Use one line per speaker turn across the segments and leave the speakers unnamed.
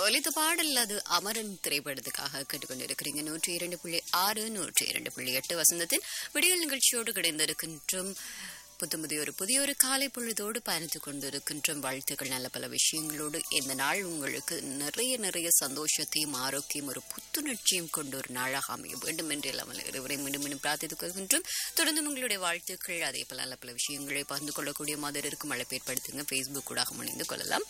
ஒலித்த பாடல் அது அமரன் திரைப்படத்துக்காக கேட்டுக்கொண்டிருக்கிறீங்க நூற்றி இரண்டு புள்ளி ஆறு நூற்றி இரண்டு புள்ளி எட்டு வசந்தத்தின் விடியல் நிகழ்ச்சியோடு கிடைந்திருக்கின்றோம் புத்தமுதிய ஒரு புதிய ஒரு காலை பொழுதோடு பயணித்துக் கொண்டிருக்கின்றோம் வாழ்த்துக்கள் நல்ல பல விஷயங்களோடு இந்த நாள் உங்களுக்கு நிறைய நிறைய சந்தோஷத்தையும் ஆரோக்கியம் ஒரு புத்துணர்ச்சியும் கொண்டு ஒரு நாளாக அமைய வேண்டும் என்று இல்லாமல் இருவரை மீண்டும் மீண்டும் பிரார்த்தித்துக் கொள்கின்றோம் தொடர்ந்து உங்களுடைய வாழ்த்துக்கள் அதே போல நல்ல பல விஷயங்களை பகிர்ந்து கொள்ளக்கூடிய மாதிரி இருக்கும் அழைப்பு ஏற்படுத்துங்க ஃபேஸ்புக் கூட இணைந்து கொள்ளலாம்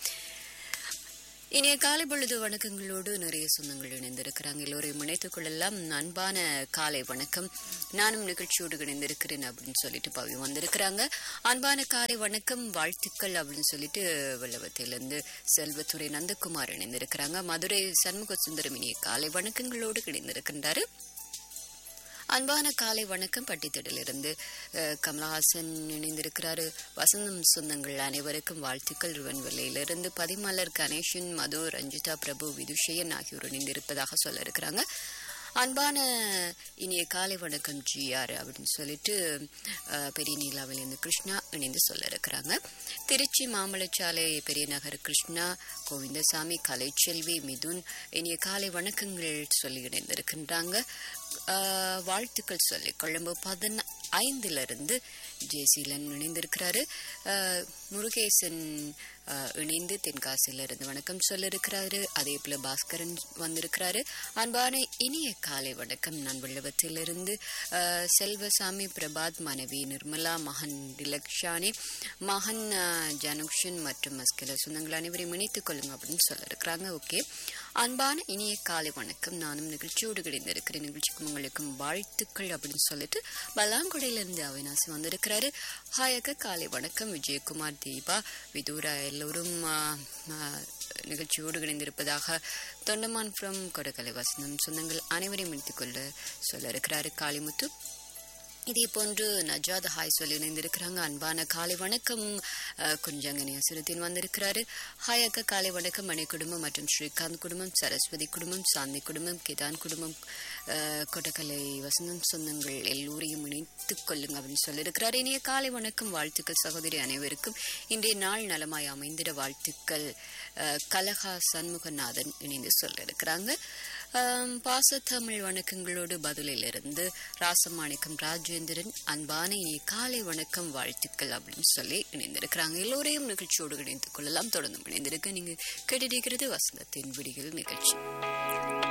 இனிய காலை பொழுது வணக்கங்களோடு நிறைய சொந்தங்கள் இணைந்திருக்கிறாங்க எல்லோரையும் இணைத்துக் கொள்ளலாம் அன்பான காலை வணக்கம் நானும் நிகழ்ச்சியோடு இணைந்திருக்கிறேன் அப்படின்னு சொல்லிட்டு பவி வந்திருக்கிறாங்க அன்பான காலை வணக்கம் வாழ்த்துக்கள் அப்படின்னு சொல்லிட்டு வெள்ளவத்திலிருந்து செல்வத்துறை நந்தகுமார் இணைந்திருக்கிறாங்க மதுரை சண்முக சுந்தரம் இனிய காலை வணக்கங்களோடு இணைந்திருக்கின்றாரு அன்பான காலை வணக்கம் பட்டித்தடிலிருந்து அஹ், கமலஹாசன் இணைந்திருக்கிறாரு வசந்தம் சொந்தங்கள் அனைவருக்கும் வாழ்த்துக்கள் ருவன்வெளியிலிருந்து பதிமலர் கணேசன் மது ரஞ்சிதா பிரபு விதுஷயன் ஆகியோர் இணைந்திருப்பதாக சொல்ல இருக்கிறாங்க அன்பான இனிய காலை வணக்கம் ஜிஆர் அப்படின்னு சொல்லிட்டு அஹ், பெரிய நீலாவிலிருந்து கிருஷ்ணா இணைந்து சொல்ல இருக்கிறாங்க திருச்சி மாம்பழச்சாலை பெரிய நகர் கிருஷ்ணா கோவிந்தசாமி கலைச்செல்வி மிதுன் இனிய காலை வணக்கங்கள் சொல்லி இணைந்திருக்கின்றாங்க அஹ், வாழ்த்துக்கள் சொல்லி கொழும்பு பதின ஐந்திலிருந்து ஜெயசீலன் இணைந்திருக்கிறாரு அஹ், முருகேசன் அஹ், இணைந்து தென்காசியிலிருந்து வணக்கம் சொல்லிருக்கிறாரு அதே போல பாஸ்கரன் வந்திருக்கிறாரு அன்பான இனிய காலை வணக்கம் நான் வெள்ளவத்திலிருந்து அஹ், செல்வசாமி பிரபாத் மனைவி நிர்மலா மகன் டிலக்ஷானி மகன் அஹ், ஜனுக்ஷன் மற்றும் மஸ்கில சொந்தங்கள் அனைவரையும் இணைத்துக் கொள்ளுங்க அப்படின்னு சொல்லிருக்கிறாங்க ஓகே அன்பான இனிய காலை வணக்கம் நானும் நிகழ்ச்சியோடு கிடைந்திருக்கிறேன் நிகழ்ச்சிக்கும் உங்களுக்கும் வாழ்த்துக்கள் அப்படின்னு சொல்லிட்டு பல்லாங்குடையிலிருந்து அவினாசி வந்திருக்கிறாரு ஹாயக்க காலை வணக்கம் விஜயகுமார் தீபா விதூரா எல்லோரும் ஆ, ஆ, நிகழ்ச்சியோடு இணைந்திருப்பதாக தொண்டமான் ஃப்ரம் கொடக்கலை வசந்தம் சொந்தங்கள் அனைவரையும் இணைத்துக் கொள்ள சொல்ல இருக்கிறாரு காளிமுத்து இதே போன்று நஜாத் ஹாய் சொல்லி இணைந்திருக்கிறாங்க அன்பான காலை வணக்கம் அஹ், குஞ்சங்கனி அசுரத்தின் வந்திருக்கிறாரு ஹாய் அக்கா காலை வணக்கம் மணி குடும்பம் மற்றும் ஸ்ரீகாந்த் குடும்பம் சரஸ்வதி குடும்பம் சாந்தி குடும்பம் கிதான் குடும்பம் அஹ், கொட்டக்கலை வசந்தம் சொந்தங்கள் எல்லோரையும் இணைத்துக் கொள்ளுங்க அப்படின்னு சொல்லியிருக்கிறார் இனிய காலை வணக்கம் வாழ்த்துக்கள் சகோதரி அனைவருக்கும் இன்றைய நாள் நலமாய் அமைந்திட வாழ்த்துக்கள் அஹ், கலகா சண்முகநாதன் இணைந்து சொல்லியிருக்கிறாங்க ஆம், பாசத்தமிழ் வணக்கங்களோடு பதிலிலிருந்து ராசமாணிக்கம் ராஜேந்திரன் அன்பான இனிய காலை வணக்கம் வாழ்த்துக்கள் அப்படின்னு சொல்லி இணைந்திருக்கிறாங்க எல்லோரையும் நிகழ்ச்சியோடு இணைத்துக் கொள்ளலாம் தொடர்ந்து இணைந்திருக்க நீங்க கேட்டிருக்கிறது வசந்தத்தின் விடிகள் நிகழ்ச்சி